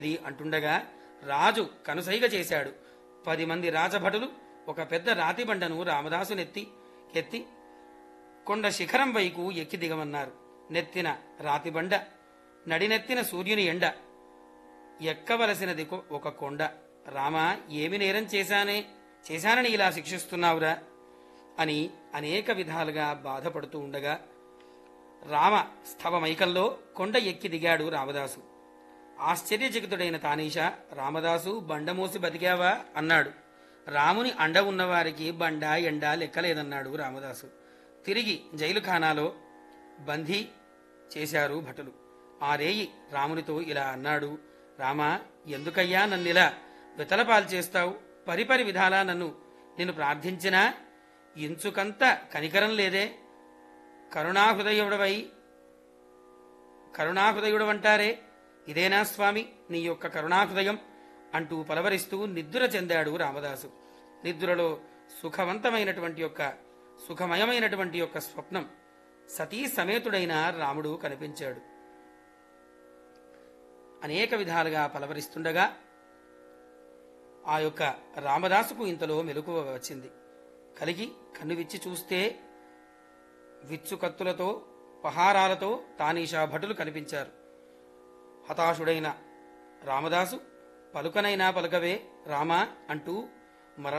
ఇది అంటుండగా రాజు కనుసైగ చేశాడు పది మంది రాజభటులు ఒక పెద్ద రాతి బండను రామదాసునెత్తి ఎత్తి కొండ శిఖరం వైపు ఎక్కి దిగమన్నారు నెత్తిన రాతి బండ నడినెత్తిన సూర్యుని ఎండ ఎక్కవలసినది కొ- ఒక కొండ రామా ఏమి నేరం చేశానే చేశానని ఇలా శిక్షిస్తున్నావురా అని అనేక విధాలుగా బాధపడుతూ ఉండగా రామ స్థవమైకంలో కొండ ఎక్కి దిగాడు రామదాసు ఆశ్చర్యచకితుడైన తానీష రామదాసు బండమోసి బతికావా అన్నాడు రాముని అండ ఉన్నవారికి బండ ఎండ లెక్కలేదన్నాడు రామదాసు తిరిగి జైలు ఖానాలో బందీ చేశారు భటులు ఆ రేయి రామునితో ఇలా అన్నాడు రామా ఎందుకయ్యా నన్నిలా వితలపాలు చేస్తావు పరిపరి విధాలా నన్ను నిన్ను ప్రార్థించినా ఇంచుకంత కనికరం లేదే కరుణాహృదయుడవై కరుణాహృదయుడవంటారే ఇదేనా స్వామి నీ యొక్క కరుణాహృదయం అంటూ పలవరిస్తూ నిద్ర చెందాడు రామదాసు నిద్రలో సుఖవంతమైనటువంటి యొక్క సుఖమయమైనటువంటి యొక్క స్వప్నం సతీ సమేతుడైన రాముడు కనిపించాడు అనేక విధాలుగా పలవరిస్తుండగా ఆ యొక్క రామదాసుకు ఇంతలో మెలకువ వచ్చింది కలిగి కన్ను విచ్చి చూస్తే విచ్చు కత్తులతో పహారాలతో తానీషా భటులు కనిపించారు హతాశుడైన రామదాసు పలుకనైనా పలుకవే రామా అంటూ